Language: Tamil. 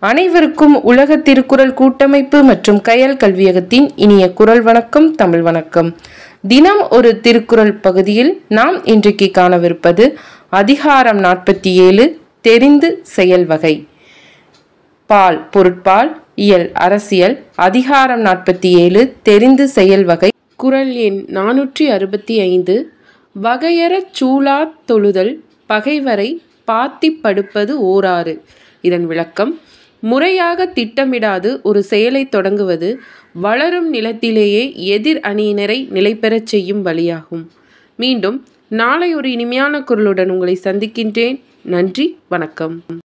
அனைவருக்கும் உலக திருக்குறள் கூட்டமைப்பு மற்றும் கயல் கல்வியகத்தின் இனிய குரல் வணக்கம் தமிழ் வணக்கம் தினம் ஒரு திருக்குறள் பகுதியில் நாம் இன்றைக்கு காணவிருப்பது அதிகாரம் நாற்பத்தி ஏழு தெரிந்து செயல் வகை பால் பொருட்பால் இயல் அரசியல் அதிகாரம் நாற்பத்தி ஏழு தெரிந்து செயல் வகை குரல் எண் நானூற்றி அறுபத்தி ஐந்து வகையறச் சூழாத் தொழுதல் பகைவரை பாத்தி படுப்பது ஓராறு இதன் விளக்கம் முறையாக திட்டமிடாது ஒரு செயலை தொடங்குவது வளரும் நிலத்திலேயே எதிர் அணியினரை நிலைபெறச் செய்யும் வழியாகும் மீண்டும் நாளை ஒரு இனிமையான குரலுடன் உங்களை சந்திக்கின்றேன் நன்றி வணக்கம்